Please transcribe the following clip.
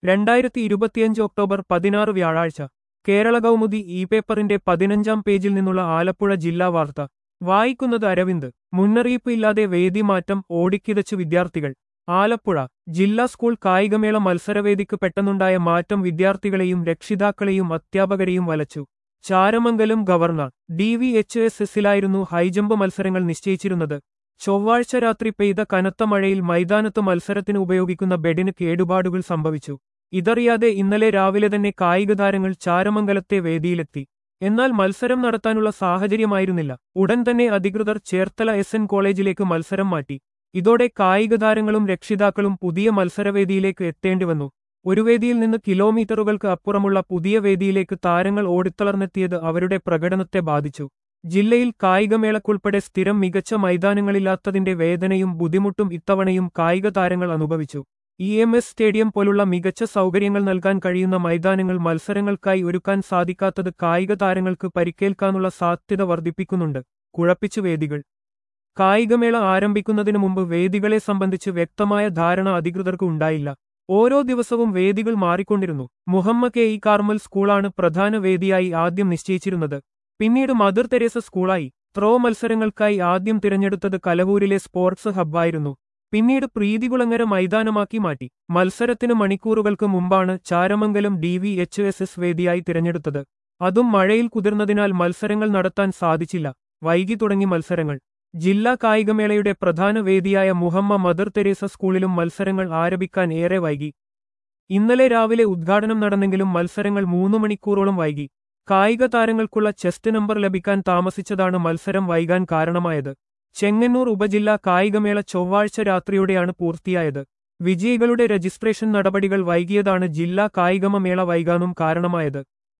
രണ്ടായിരത്തി ഇരുപത്തിയഞ്ച് ഒക്ടോബർ പതിനാറ് വ്യാഴാഴ്ച കേരള കൗമുദി ഇ പേപ്പറിന്റെ പതിനഞ്ചാം പേജിൽ നിന്നുള്ള ആലപ്പുഴ ജില്ലാ വാർത്ത വായിക്കുന്നത് അരവിന്ദ് മുന്നറിയിപ്പ് ഇല്ലാതെ വേദിമാറ്റം ഓടിക്കിതച്ചു വിദ്യാർത്ഥികൾ ആലപ്പുഴ ജില്ലാ സ്കൂൾ കായികമേള മത്സരവേദിക്ക് പെട്ടെന്നുണ്ടായ മാറ്റം വിദ്യാർത്ഥികളെയും രക്ഷിതാക്കളെയും അധ്യാപകരെയും വലച്ചു Charamangalam government D V H S എസിലായിരുന്നു ഹൈജമ്പ് മത്സരങ്ങൾ നിശ്ചയിച്ചിരുന്നത് ചൊവ്വാഴ്ച രാത്രി പെയ്ത കനത്ത മഴയിൽ മൈതാനത്ത് മത്സരത്തിന് ഉപയോഗിക്കുന്ന ബെഡിന് കേടുപാടുകൾ സംഭവിച്ചു ഇതറിയാതെ ഇന്നലെ രാവിലെ തന്നെ കായിക താരങ്ങൾ ചാരമംഗലത്തെ വേദിയിലെത്തി എന്നാൽ മത്സരം നടത്താനുള്ള സാഹചര്യമായിരുന്നില്ല ഉടൻ തന്നെ അധികൃതർ ചേർത്തല എസ് എൻ കോളേജിലേക്ക് മത്സരം മാറ്റി ഇതോടെ കായിക താരങ്ങളും രക്ഷിതാക്കളും പുതിയ മത്സരവേദിയിലേക്ക് എത്തേണ്ടിവന്നു ഒരു വേദിയിൽ നിന്ന് കിലോമീറ്ററുകൾക്ക് അപ്പുറമുള്ള പുതിയ വേദിയിലേക്ക് താരങ്ങൾ ഓടിത്തളർന്നെത്തിയത് അവരുടെ പ്രകടനത്തെ ബാധിച്ചു ജില്ലയിൽ കായികമേളക്കുൾപ്പെടെ സ്ഥിരം മികച്ച മൈതാനങ്ങളില്ലാത്തതിന്റെ വേദനയും ബുദ്ധിമുട്ടും ഇത്തവണയും കായിക താരങ്ങൾ അനുഭവിച്ചു ഇ എം എസ് സ്റ്റേഡിയം പോലുള്ള മികച്ച സൗകര്യങ്ങൾ നൽകാൻ കഴിയുന്ന മൈതാനങ്ങൾ മത്സരങ്ങൾക്കായി ഒരുക്കാൻ സാധിക്കാത്തത് കായിക താരങ്ങൾക്ക് പരിക്കേൽക്കാനുള്ള സാധ്യത വർദ്ധിപ്പിക്കുന്നുണ്ട് കുഴപ്പിച്ചു വേദികൾ കായികമേള ആരംഭിക്കുന്നതിനു മുമ്പ് വേദികളെ സംബന്ധിച്ച് വ്യക്തമായ ധാരണ അധികൃതർക്ക് ഉണ്ടായില്ല ഓരോ ദിവസവും വേദികൾ മാറിക്കൊണ്ടിരുന്നു മുഹമ്മ കെ ഇ കാർമൽ സ്കൂളാണ് പ്രധാന വേദിയായി ആദ്യം നിശ്ചയിച്ചിരുന്നത് പിന്നീട് മദർ തെരേസ സ്കൂളായി ത്രോ മത്സരങ്ങൾക്കായി ആദ്യം തിരഞ്ഞെടുത്തത് കലവൂരിലെ സ്പോർട്സ് ഹബ്ബായിരുന്നു പിന്നീട് പ്രീതികുളങ്ങര മൈതാനമാക്കി മാറ്റി മത്സരത്തിന് മണിക്കൂറുകൾക്ക് മുമ്പാണ് Charamangalam D V H S S വേദിയായി തിരഞ്ഞെടുത്തത് അതും മഴയിൽ കുതിർന്നതിനാൽ മത്സരങ്ങൾ നടത്താൻ സാധിച്ചില്ല വൈകി തുടങ്ങി മത്സരങ്ങൾ ജില്ലാ കായികമേളയുടെ പ്രധാന വേദിയായ മുഹമ്മ മദർ തെരേസ സ്കൂളിലും മത്സരങ്ങൾ ആരംഭിക്കാൻ ഏറെ വൈകി ഇന്നലെ രാവിലെ ഉദ്ഘാടനം നടന്നെങ്കിലും മത്സരങ്ങൾ മൂന്നു മണിക്കൂറോളം വൈകി കായിക താരങ്ങൾക്കുള്ള ചെസ്റ്റ് നമ്പർ ലഭിക്കാൻ താമസിച്ചതാണ് മത്സരം വൈകാൻ കാരണമായത് ചെങ്ങന്നൂർ ഉപജില്ലാ കായികമേള ചൊവ്വാഴ്ച രാത്രിയോടെയാണ് പൂർത്തിയായത് വിജയികളുടെ രജിസ്ട്രേഷൻ നടപടികൾ വൈകിയതാണ് ജില്ലാ കായികമ മേള വൈകാനും കാരണമായത്